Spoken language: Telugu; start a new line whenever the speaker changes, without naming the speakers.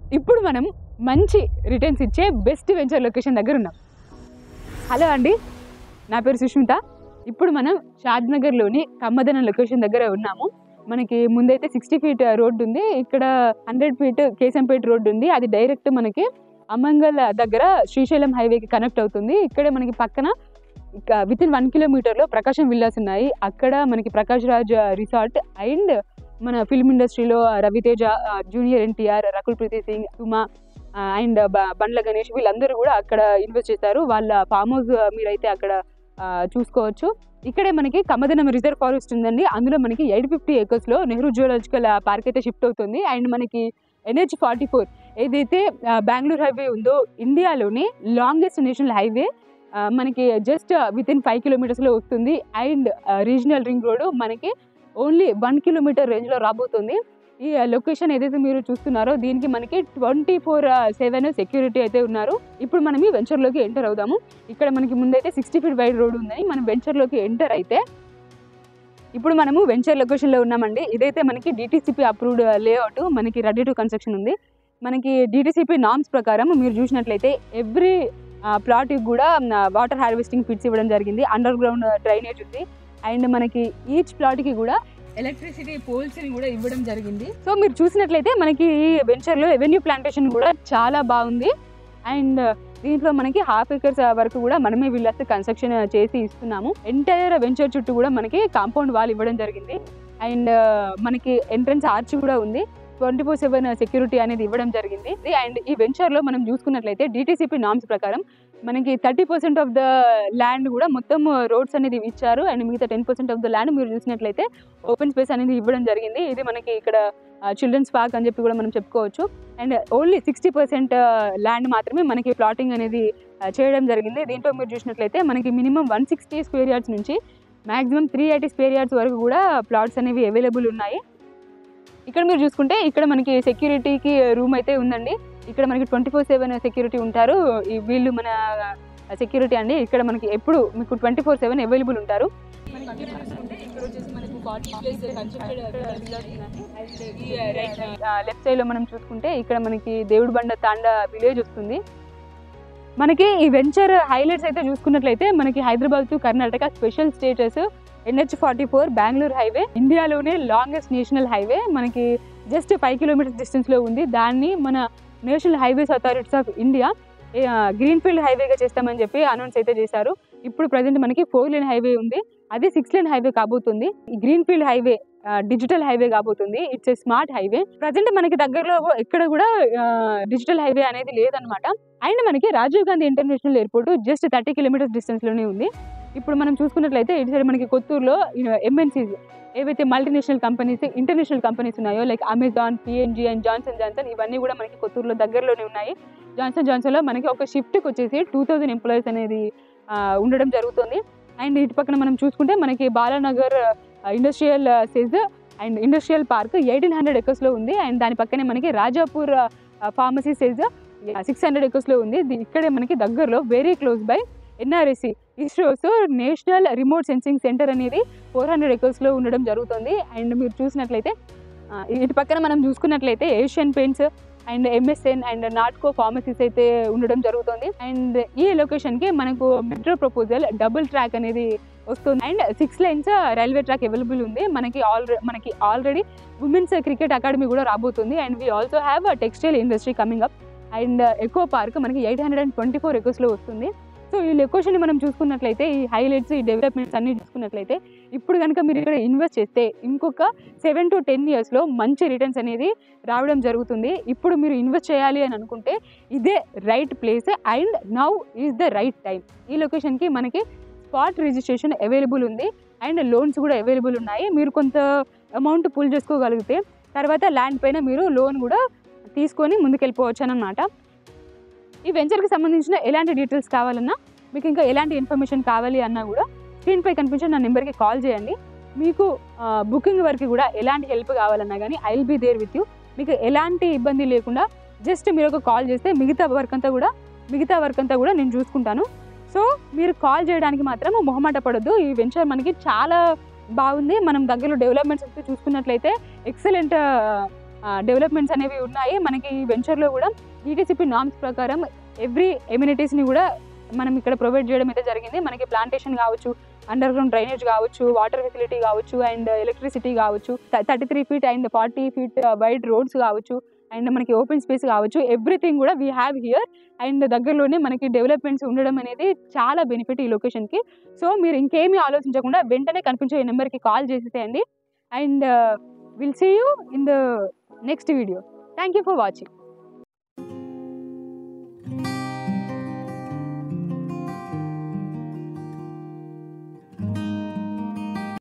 ఇప్పుడు మనం మంచి రిటర్న్స్ ఇచ్చే బెస్ట్ వెంచర్ లొకేషన్ దగ్గర ఉన్నాం హలో అండి నా పేరు సుష్మిత ఇప్పుడు మనం షాద్నగర్లోని కమ్మదనం లొకేషన్ దగ్గర ఉన్నాము మనకి ముందైతే సిక్స్టీ ఫీట్ రోడ్డు ఉంది ఇక్కడ హండ్రెడ్ ఫీట్ కేశంపేట రోడ్డు ఉంది అది డైరెక్ట్ మనకి అమంగల్ దగ్గర శ్రీశైలం హైవేకి కనెక్ట్ అవుతుంది ఇక్కడే మనకి పక్కన విత్ ఇన్ వన్ కిలోమీటర్లో ప్రకాశం విల్లాస్ ఉన్నాయి అక్కడ మనకి ప్రకాష్ రాజ్ రిసార్ట్ అండ్ మన ఫిల్మ్ ఇండస్ట్రీలో రవితేజ జూనియర్ ఎన్టీఆర్ రకుల్ ప్రీతి సింగ్ సుమా అండ్ బండ్ల గణేష్ వీళ్ళందరూ కూడా అక్కడ ఇన్వెస్ట్ చేశారు వాళ్ళ ఫామ్ హౌస్ మీరైతే అక్కడ ఆ, చూసుకోవచ్చు ఇక్కడే మనకి కమదనం రిజర్వ్ ఫారెస్ట్ ఉందండి అందులో మనకి ఎయిట్ ఫిఫ్టీ ఏకర్స్లో నెహ్రూ జువలాజికల్ పార్క్ అయితే షిఫ్ట్ అవుతుంది అండ్ మనకి ఎన్హెచ్ ఫార్టీ ఫోర్ ఏదైతే ఆ, బెంగళూరు హైవే ఉందో ఇండియాలోనే లాంగెస్ట్ నేషనల్ హైవే ఆ, మనకి జస్ట్ విత్ ఇన్ ఫైవ్ కిలోమీటర్స్లో వస్తుంది అండ్ రీజనల్ రింగ్ రోడ్ మనకి ఓన్లీ వన్ కిలోమీటర్ రేంజ్లో రాబోతుంది ఈ లొకేషన్ ఏదైతే మీరు చూస్తున్నారో దీనికి మనకి ట్వంటీ ఫోర్ సెవెన్ సెక్యూరిటీ అయితే ఉన్నారు ఇప్పుడు మనం ఈ వెంచర్లోకి ఎంటర్ అవుదాము ఇక్కడ మనకి ముందైతే సిక్స్టీ ఫీట్ వైడ్ రోడ్ ఉందని మనం వెంచర్లోకి ఎంటర్ అయితే ఇప్పుడు మనము వెంచర్ లొకేషన్లో ఉన్నామండి ఇదైతే మనకి డిటీసీపీ అప్రూవ్డ్ లేఅవుట్ మనకి రెడీ టు కన్స్ట్రక్షన్ ఉంది మనకి డిటీసీపీ నామ్స్ ప్రకారం మీరు చూసినట్లయితే ఎవ్రీ ప్లాట్కి కూడా వాటర్ హార్వెస్టింగ్ ఫిట్స్ ఇవ్వడం జరిగింది అండర్ గ్రౌండ్ డ్రైనేజ్ ఉంది అండ్ మనకి ఈచ్ ప్లాట్కి కూడా ఎలక్ట్రిసిటీ పోల్స్ని కూడా ఇవ్వడం జరిగింది సో మీరు చూసినట్లయితే మనకి ఈ వెంచర్లో రెవెన్యూ ప్లాంటేషన్ కూడా చాలా బాగుంది అండ్ దీంట్లో మనకి హాఫ్ ఏకర్స్ వరకు కూడా మనమే విల్లాస్ కన్స్ట్రక్షన్ చేసి ఇస్తున్నాము ఎంటైర్ వెంచర్ చుట్టూ కూడా మనకి కాంపౌండ్ వాల్ ఇవ్వడం జరిగింది అండ్ మనకి ఎంట్రన్స్ ఆర్చ్ కూడా ఉంది ట్వంటీ ఫోర్ సెవెన్ సెక్యూరిటీ అనేది ఇవ్వడం జరిగింది అండ్ ఈ వెంచర్లో మనం చూసుకున్నట్లయితే డిటీసీపీ నామ్స్ ప్రకారం మనకి thirty percent of the land కూడా మొత్తం రోడ్స్ అనేది ఇచ్చారు అండ్ మిగతా ten percent of the land మీరు చూసినట్లయితే ఓపెన్ స్పేస్ అనేది ఇవ్వడం జరిగింది ఇది మనకి ఇక్కడ చిల్డ్రన్స్ పార్క్ అని చెప్పి కూడా మనం చెప్పుకోవచ్చు and only sixty percent land మాత్రమే మనకి ప్లాటింగ్ అనేది ఆ, చేయడం జరిగింది దీంట్లో మీరు చూసినట్లయితే మనకి minimum one sixty square yards నుంచి maximum three eighty square yards వరకు కూడా ప్లాట్స్ అనేవి అవైలబుల్ ఉన్నాయి ఇక్కడ మీరు చూసుకుంటే ఇక్కడ మనకి సెక్యూరిటీకి రూమ్ అయితే ఉందండి ఇక్కడ మనకి ట్వంటీ ఫోర్ సెవెన్ సెక్యూరిటీ ఉంటారు ఈ వీళ్ళు మన సెక్యూరిటీ అండి ఇక్కడ మనకి ఎప్పుడు మీకు ట్వంటీ ఫోర్ సెవెన్ అవైలబుల్ ఉంటారు లెఫ్ట్ సైడ్ లో మనం చూసుకుంటే ఇక్కడ మనకి దేవుడి బండ తాండ విలేజ్ వస్తుంది మనకి ఈ వెంచర్ హైలైట్స్ అయితే చూసుకున్నట్లయితే మనకి Hyderabad to Karnataka special status NH forty four Bengaluru highway ఇండియాలోనే లాంగెస్ట్ నేషనల్ హైవే మనకి జస్ట్ ఫైవ్ కిలోమీటర్స్ డిస్టెన్స్ లో ఉంది దాన్ని మన national highways authorities of India green field హైవేగా చేస్తామని చెప్పి అనౌన్స్ అయితే చేశారు ఇప్పుడు ప్రజెంట్ మనకి ఫోర్ లేన్ హైవే ఉంది అది సిక్స్ లేన్ హైవే కాబోతుంది ఈ green field highway digital highway కాబోతుంది it's a smart highway present మనకి దగ్గరలో ఎక్కడ కూడా డిజిటల్ హైవే అనేది లేదనమాట అండ్ మనకి Rajiv Gandhi international airport just thirty kilometers distance లోనే ఉంది ఇప్పుడు మనం చూసుకున్నట్లయితే ఇటు సైడ్ మనకి కొత్తూరులో ఎంఎన్సీస్ ఏవైతే మల్టీనేషనల్ కంపెనీస్ ఇంటర్నేషనల్ కంపెనీస్ ఉన్నాయో like Amazon PNG and Johnson Johnson ఇవన్నీ కూడా మనకి కొత్తూరులో దగ్గరలోనే ఉన్నాయి జాన్సన్ జాన్సన్లో మనకి ఒక షిఫ్ట్కి వచ్చేసి టూ థౌజండ్ ఎంప్లాయీస్ అనేది ఆ, ఉండడం జరుగుతుంది అండ్ ఇటు పక్కన మనం చూసుకుంటే మనకి Balanagar industrial SEZ and industrial park eighteen hundred ఎకర్స్లో ఉంది అండ్ దాని పక్కనే మనకి Rajapur pharmacy SEZ six hundred ఎకర్స్లో ఉంది ది- ఇక్కడే మనకి దగ్గరలో very close by NRSC ISRO's national remote sensing centre అనేది ఫోర్ హండ్రెడ్ ఎకర్స్లో ఉండడం జరుగుతుంది అండ్ మీరు చూసినట్లయితే ఆ, ఇటు పక్కన మనం చూసుకున్నట్లయితే Asian Paints and MSN and Natco pharmacies అయితే ఉండడం జరుగుతుంది అండ్ ఈ లొకేషన్కి మనకు మెట్రో ప్రపోజల్ డబుల్ ట్రాక్ అనేది వస్తుంది and six lines railway track available ఉంది మనకి ఆల్రెడీ మనకి ఆల్రెడీ ఉమెన్స్ క్రికెట్ అకాడమీ కూడా రాబోతుంది and we also have textile industry coming up and eco park మనకి eight hundred and twenty four ఎకోస్లో వస్తుంది సో ఈ లొకేషన్ మనం చూసుకున్నట్లయితే ఈ హైలైట్స్ ఈ డెవలప్మెంట్స్ అన్ని చూసుకున్నట్లయితే ఇప్పుడు కనుక మీరు ఇక్కడ ఇన్వెస్ట్ చేస్తే ఇంకొక సెవెన్ టు టెన్ ఇయర్స్లో మంచి రిటర్న్స్ అనేది రావడం జరుగుతుంది ఇప్పుడు మీరు ఇన్వెస్ట్ చేయాలి అని అనుకుంటే ఇదే right place and now is the right time ఈ లొకేషన్కి మనకి స్పాట్ రిజిస్ట్రేషన్ అవైలబుల్ ఉంది అండ్ లోన్స్ కూడా అవైలబుల్ ఉన్నాయి మీరు కొంత అమౌంట్ పుల్ చేసుకోగలిగితే తర్వాత ల్యాండ్ పైన మీరు లోన్ కూడా తీసుకొని ముందుకెళ్ళిపోవచ్చు అనమాట ఈ వెంచర్కి సంబంధించిన ఎలాంటి డీటెయిల్స్ కావాలన్నా మీకు ఇంకా ఎలాంటి ఇన్ఫర్మేషన్ కావాలి అన్నా కూడా స్క్రీన్పై కనిపించే నా నెంబర్కి కాల్ చేయండి మీకు బుకింగ్ వరకు కూడా ఎలాంటి హెల్ప్ కావాలన్నా కానీ I will be there with you మీకు ఎలాంటి ఇబ్బంది లేకుండా జస్ట్ మీరు ఒక కాల్ చేస్తే మిగతా వర్క్ అంతా కూడా మిగతా వర్క్ అంతా కూడా నేను చూసుకుంటాను సో మీరు కాల్ చేయడానికి మాత్రం మొహమాట పడొద్దు ఈ వెంచర్ మనకి చాలా బాగుంది మనం దగ్గరలో డెవలప్మెంట్స్ అయితే చూసుకున్నట్లయితే ఎక్సలెంట్ డెవలప్మెంట్స్ అనేవి ఉన్నాయి మనకి ఈ వెంచర్లో కూడా డిటిసిపి నామ్స్ ప్రకారం ఎవ్రీ ఎమ్యూనిటీస్ని కూడా మనం ఇక్కడ ప్రొవైడ్ చేయడం అయితే జరిగింది మనకి ప్లాంటేషన్ కావచ్చు అండర్ గ్రౌండ్ డ్రైనేజ్ కావచ్చు వాటర్ ఫెసిలిటీ కావచ్చు అండ్ ఎలక్ట్రిసిటీ కావచ్చు thirty three feet and forty feet wide roads కావచ్చు అండ్ మనకి ఓపెన్ స్పేస్ కావచ్చు ఎవ్రీథింగ్ కూడా వీ హ్యావ్ హియర్ అండ్ దగ్గరలోనే మనకి డెవలప్మెంట్స్ ఉండడం అనేది చాలా బెనిఫిట్ ఈ లొకేషన్కి సో మీరు ఇంకేమీ ఆలోచించకుండా వెంటనే కనిపించే ఈ నెంబర్కి కాల్ చేసేసేయండి and will see you in the next video thank you for watching